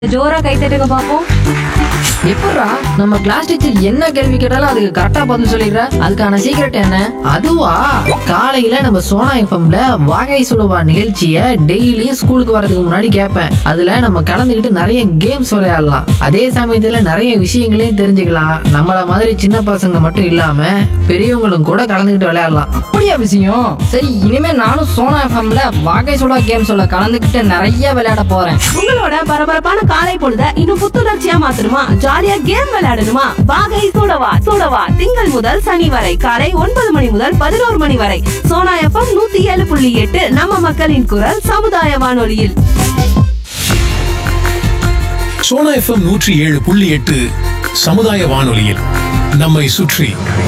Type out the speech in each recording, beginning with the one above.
ஜோரா கை தட்டுங்க பாப்போம் எப்பட்றா நம்ம கிளாஸ் டீச்சர் என்ன கேள்வி கேட்டாலும் அதுக்கு கரெக்டா பதில் சொல்லிடுற அதுக்கான சீக்ரெட் என்ன அதுவா காலையில நம்ம சோனா எஃப்எம்ல வாகை சுடுவா நிகழ்ச்சிய டெய்லியும் ஸ்கூலுக்கு வரதுக்கு முன்னாடி கேட்பேன் அதுல நம்ம கலந்துக்கிட்டு நிறைய கேம்ஸ் விளையாடலாம் அதே சமயத்துல நிறைய விஷயங்களையும் தெரிஞ்சுக்கலாம் நம்மள மாதிரி சின்ன பசங்க மட்டும் இல்லாம பெரியவங்களும் கூட கலந்துக்கிட்டு விளையாடலாம் அப்படியா விஷயம் சரி இனிமே நானும் சோனா எஃப்எம்ல வாகை சுடா கேம் சொல்ல கலந்துக்கிட்டு நிறைய விளையாட போறேன் உங்களோட பரபரப்பான காலை பொழுத இன்னும் புத்துணர்ச்சியா மாத்தணுமா ஜாலியா கேம் விளையாடணுமா வாகை சூடவா சூடவா திங்கள் முதல் சனி வரை காலை ஒன்பது மணி முதல் பதினோரு மணி வரை சோனா எஃப்எம் நூத்தி ஏழு புள்ளி எட்டு நம்ம மக்களின் குரல் சமுதாய வானொலியில் சோனா எஃப்எம் நூற்றி ஏழு புள்ளி எட்டு சமுதாய வானொலியில் நம்மை சுற்றி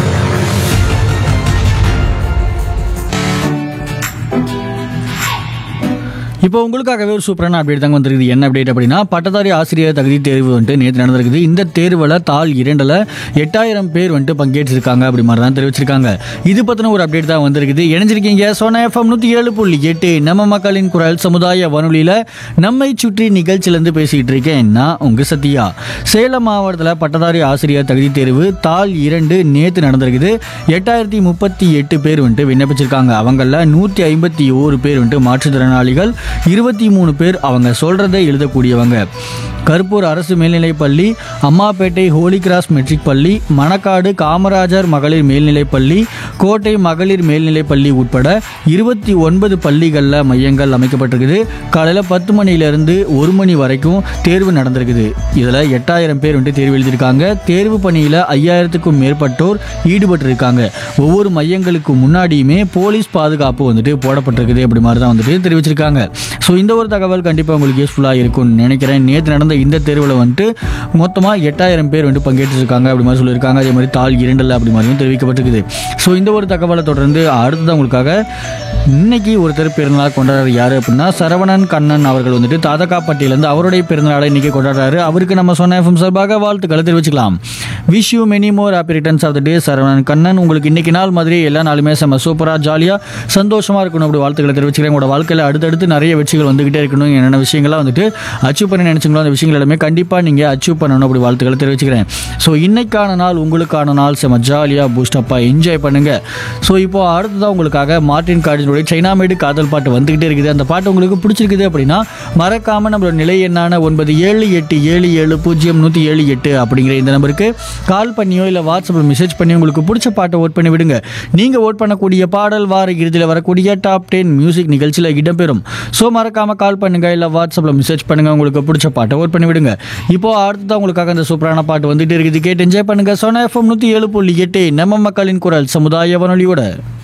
இப்போ உங்களுக்காகவே ஒரு சூப்பரான அப்டேட் தாங்க வந்திருக்குது என்ன அப்டேட் அப்படின்னா பட்டதாரி ஆசிரியர் தகுதி தேர்வு வந்துட்டு நேற்று நடந்திருக்குது இந்த தேர்வில் தாள் இரண்டில் எட்டாயிரம் பேர் வந்துட்டு பங்கேற்றிருக்காங்க அப்படி மாதிரி தான் தெரிவிச்சிருக்காங்க இது பற்றின ஒரு அப்டேட் தான் வந்திருக்குது இணைஞ்சிருக்கீங்க சோனா எஃப்எம் நூற்றி ஏழு புள்ளி எட்டு நம்ம மக்களின் குரல் சமுதாய வானொலியில் நம்மை சுற்றி நிகழ்ச்சியிலேருந்து பேசிகிட்டு இருக்கேன் நான் உங்கள் சத்யா சேலம் மாவட்டத்தில் பட்டதாரி ஆசிரியர் தகுதி தேர்வு தாள் இரண்டு நேற்று நடந்திருக்குது எட்டாயிரத்தி முப்பத்தி எட்டு பேர் வந்துட்டு விண்ணப்பிச்சிருக்காங்க அவங்களில் நூற்றி ஐம்பத்தி ஓரு பேர் வந்துட்டு மாற்றுத்திறனாளிகள் இருபத்தி மூணு பேர் அவங்க சொல்கிறத எழுதக்கூடியவங்க கருப்பூர் அரசு மேல்நிலைப் பள்ளி அம்மாப்பேட்டை ஹோலி கிராஸ் மெட்ரிக் பள்ளி மணக்காடு காமராஜர் மகளிர் மேல்நிலைப் பள்ளி கோட்டை மகளிர் மேல்நிலைப் பள்ளி உட்பட இருபத்தி ஒன்பது பள்ளிகளில் மையங்கள் அமைக்கப்பட்டிருக்குது காலையில் பத்து மணியிலிருந்து ஒரு மணி வரைக்கும் தேர்வு நடந்திருக்குது இதில் எட்டாயிரம் பேர் வந்துட்டு தேர்வு எழுதியிருக்காங்க தேர்வு பணியில் ஐயாயிரத்துக்கும் மேற்பட்டோர் ஈடுபட்டிருக்காங்க ஒவ்வொரு மையங்களுக்கு முன்னாடியுமே போலீஸ் பாதுகாப்பு வந்துட்டு போடப்பட்டிருக்குது அப்படி மாதிரி தான் வந்துட்டு தெரிவிச்சிருக்காங்க ஸோ இந்த ஒரு தகவல் கண்டிப்பாக உங்களுக்கு யூஸ்ஃபுல்லாக இருக்கும்னு நினைக்கிறேன் நேற்று நடந்த இந்த தேர்வில் வந்துட்டு மொத்தமாக எட்டாயிரம் பேர் வந்துட்டு பங்கேற்றிருக்காங்க அப்படி மாதிரி சொல்லியிருக்காங்க அதே மாதிரி தாள் இரண்டில் அப்படி மாதிரியும் தெரிவிக்கப்பட்டிருக்குது ஸோ இந்த ஒரு தகவலை தொடர்ந்து அடுத்ததான் உங்களுக்காக இன்னைக்கு ஒருத்தர் பிறந்தநாள் கொண்டாடுறாரு யார் அப்படின்னா சரவணன் கண்ணன் அவர்கள் வந்துட்டு தாதகாப்பட்டியிலேருந்து அவருடைய பிறந்தநாளை இன்னைக்கு கொண்டாடுறாரு அவருக்கு நம்ம சொன்ன எஃப்எம் சார்பாக வாழ்த்துக்களை தெரிவிச்சுக்கலாம் wish you many more happy returns of the day Saravanan Kannan உங்களுக்கு இன்னைக்கு நாள் மாதிரி எல்லா நாளுமே செம்ம சூப்பராக ஜாலியாக சந்தோஷமாக இருக்கணும் அப்படி வாழ்த்துக்களை தெரிவிச்சுக்கிறேன் உங்களோட வாழ்க்கையில் அடுத்தடுத்து நிறைய வெற்றிகள் வந்துகிட்டே இருக்கணும் என்னென்ன விஷயங்கள்லாம் வந்துட்டு அச்சீவ் பண்ண நினைச்சீங்களோ அந்த விஷயங்கள் எல்லாமே கண்டிப்பாக நீங்கள் அச்சீவ் பண்ணணும் அப்படி வாழ்த்துக்களை தெரிவிச்சுக்கிறேன் ஸோ இன்னைக்கான நாள் உங்களுக்கான நாள் செம்ம ஜாலியாக பூஸ்டப்பாக என்ஜாய் பண்ணுங்கள் ஸோ இப்போ அடுத்ததாக உங்களுக்காக மார்டின் கார்டினுடைய சைனா மேடு காதல் பாட்டு வந்துகிட்டே இருக்குது அந்த பாட்டு உங்களுக்கு பிடிச்சிருக்குது அப்படின்னா மறக்காமல் நம்மளோட நிலை எண்ணான ஒன்பது ஏழு எட்டு ஏழு ஏழு பூஜ்ஜியம் நூற்றி ஏழு எட்டு அப்படிங்கிற இந்த நம்பருக்கு கால் பண்ணியோ இல்லை வாட்ஸ்அப்பில் மெசேஜ் பண்ணி உங்களுக்கு பிடிச்ச பாட்டை ஓட் பண்ணி விடுங்க நீங்கள் ஓட் பண்ணக்கூடிய பாடல் வார இறுதியில் வரக்கூடிய டாப் டென் மியூசிக் நிகழ்ச்சியில் இடம்பெறும் ஸோ மறக்காமல் கால் பண்ணுங்க இல்லை வாட்ஸ்அப்பில் மெசேஜ் பண்ணுங்க உங்களுக்கு பிடிச்ச பாட்டை ஓட் பண்ணி விடுங்க இப்போ அடுத்ததான் உங்களுக்காக அந்த சூப்பரான பாட்டு வந்துட்டு இருக்குது கேட்டு என்ஜாய் பண்ணுங்க சோனா எஃப்எம் நூற்றி ஏழு புள்ளி எட்டு நம்ம மக்களின் குரல் சமுதாய வானொலியோட